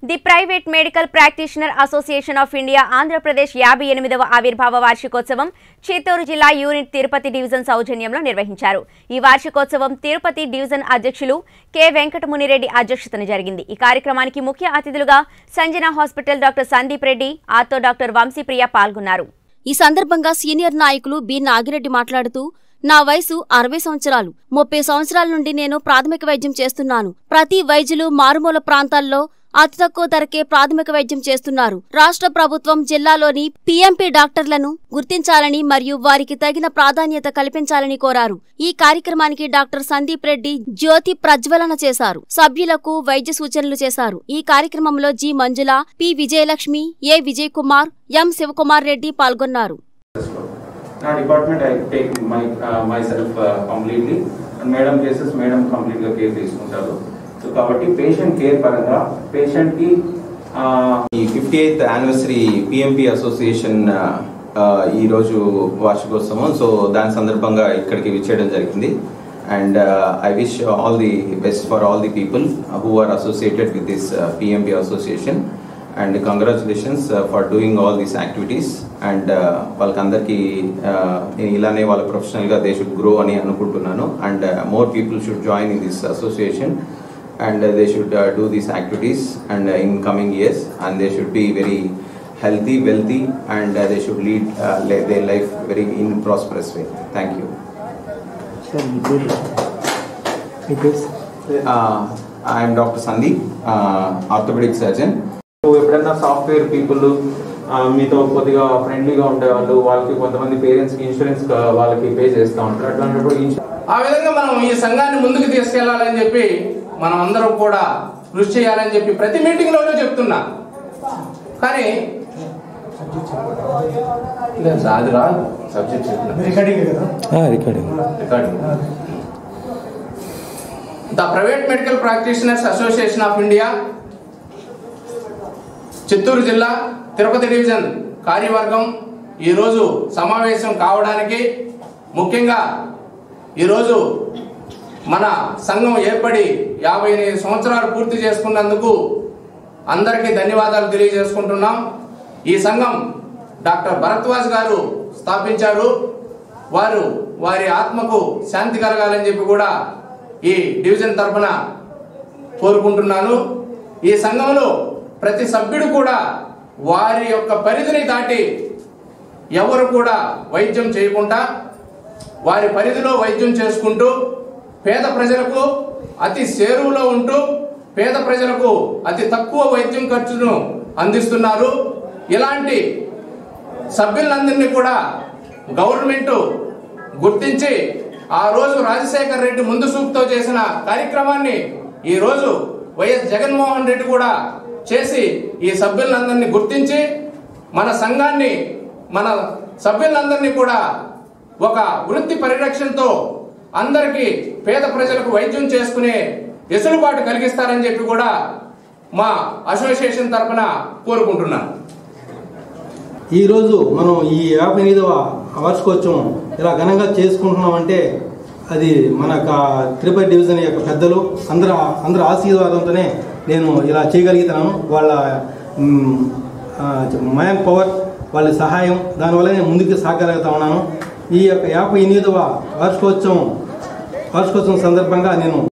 the private medical practitioner association of India Andhra Pradesh యాభై ఎనిమిదవ ఆవిర్భావ వార్షికోత్సవం చిత్తూరు జిల్లా యూనిట్ తిరుపతి డివిజన్ సౌజన్యంలో నిర్వహించారు ఈ వార్షికోత్సవం తిరుపతి డివిజన్ అధ్యక్షులు కె వెంకటమునిరెడ్డి అధ్యక్షతన జరిగింది ఈ కార్యక్రమానికి ముఖ్య అతిథులుగా సంజన హాస్పిటల్ డాక్టర్ సందీప్ రెడ్డి ఆతో డాక్టర్ వంశీప్రియ పాల్గొన్నారు ఈ సందర్భంగా సీనియర్ నాయకులు బి నాగిరెడ్డి మాట్లాడుతూ నా వయసు అరవై సంవత్సరాలు ముప్పై సంవత్సరాల నుండి నేను ప్రాథమిక వైద్యం చేస్తున్నాను ప్రతి వైద్యులు మారుమూల ప్రాంతాల్లో అతి తక్కువ ధరకే ప్రాథమిక వైద్యం చేస్తున్నారు రాష్ట్ర ప్రభుత్వం జిల్లాలోని పీఎంపీ డాక్టర్లను గుర్తించాలని మరియు వారికి తగిన ప్రాధాన్యత కల్పించాలని కోరారు ఈ కార్యక్రమానికి డాక్టర్ సందీప్ రెడ్డి జ్యోతి ప్రజ్వలన చేశారు సభ్యులకు వైద్య సూచనలు చేశారు ఈ కార్యక్రమంలో G Manjula P Vijayalakshmi A Vijay Kumar M Sivakumar Reddy పాల్గొన్నారు నా department I take my myself completely and madam cases madam కంప్లీట్గా కేర్ తీసుకుంటారు సో కాబట్టి పేషెంట్ కేర్ పరంగా పేషెంట్కి ఈ fifty eighth anniversary PMP association ఈరోజు వార్షికోత్సవం సో దాని సందర్భంగా ఇక్కడికి విచ్చేయడం జరిగింది and I wish all the best for all the people who are associated with this PMP association and congratulations for doing all these activities and వాళ్ళకి అందరికీ నేను ఇలానే వాళ్ళ ప్రొఫెషనల్గా దే షుడ్ గ్రో అని అనుకుంటున్నాను and more people should join in this association and uh, they should uh, do these activities and uh, in coming years and they should be very healthy wealthy and uh, they should lead uh, li- their life very in prosperous way thank you sir మీ పేరు మీ పేరు uh, i am dr sandeep uh, orthopedic surgeon ఎప్పుడైనా software people మీతో కొద్దిగా ఫ్రెండ్లీగా ఉండేవాళ్ళు వాళ్ళకి కొంతమంది పేరెంట్స్కి ఇన్సూరెన్స్ వాళ్ళకి పే చేస్తూ ఉంటారు అట్లాంటప్పుడు ఇన్సూరెన్స్ ఆ విధంగా మనం ఈ సంఘాన్ని ముందుకు తీసుకెళ్లాలని చెప్పి మనం అందరం కూడా కృషి చేయాలని చెప్పి ప్రతి మీటింగ్ లోనూ చెప్తున్నా కానీ లేదు సార్, అది రాదు సబ్జెక్ట్ చెప్పిన రికార్డింగ్ కదా recording recording the private medical practitioners association of India Chittoor జిల్లా తిరుపతి డివిజన్ కార్యవర్గం ఈరోజు సమావేశం కావడానికి ముఖ్యంగా ఈరోజు మన సంఘం ఏర్పడి యాభై ఎనిమిది సంవత్సరాలు పూర్తి చేసుకున్నందుకు అందరికీ ధన్యవాదాలు తెలియజేసుకుంటున్నాం ఈ సంఘం డాక్టర్ భరద్వాజ్ గారు స్థాపించారు వారు వారి ఆత్మకు శాంతి కలగాలని చెప్పి కూడా ఈ డివిజన్ తరఫున కోరుకుంటున్నాను ఈ సంఘంలో ప్రతి సభ్యుడు కూడా వారి యొక్క పరిధిని దాటి ఎవరు కూడా వైద్యం చేయకుండా వారి పరిధిలో వైద్యం చేసుకుంటూ పేద ప్రజలకు అతి చేరువలో ఉంటూ పేద ప్రజలకు అతి తక్కువ వైద్యం ఖర్చును అందిస్తున్నారు ఇలాంటి సభ్యులందరినీ కూడా గవర్నమెంట్ గుర్తించి ఆ రోజు రాజశేఖర్ రెడ్డి ముందు చూపుతో చేసిన కార్యక్రమాన్ని ఈ రోజు వైఎస్ జగన్మోహన్ రెడ్డి కూడా చేసి ఈ సభ్యులందరినీ గుర్తించి మన సంఘాన్ని మన సభ్యులందరినీ కూడా ఒక వృత్తి పరిరక్షణతో అందరికీ పేద ప్రజలకు వైద్యం చేసుకునే వెసులుబాటు కలిగిస్తారని చెప్పి కూడా మా అసోసియేషన్ తరఫున కోరుకుంటున్నాను ఈరోజు మనం ఈ యాభై ఎనిమిదవ వార్షికోత్సవం ఇలా ఘనంగా చేసుకుంటున్నామంటే అది మన కా- తిరుపతి డివిజన్ యొక్క పెద్దలు అందరి అందరి ఆశీర్వాదంతోనే నేను ఇలా చేయగలుగుతున్నాను వాళ్ళ మ్యాన్ పవర్ వాళ్ళ సహాయం దానివల్ల నేను ముందుకు సాగలుగుతా ఉన్నాను ఈ యొక్క యాభై ఎనిమిదవ వార్షికోత్సవం వార్షికోత్సవం సందర్భంగా నేను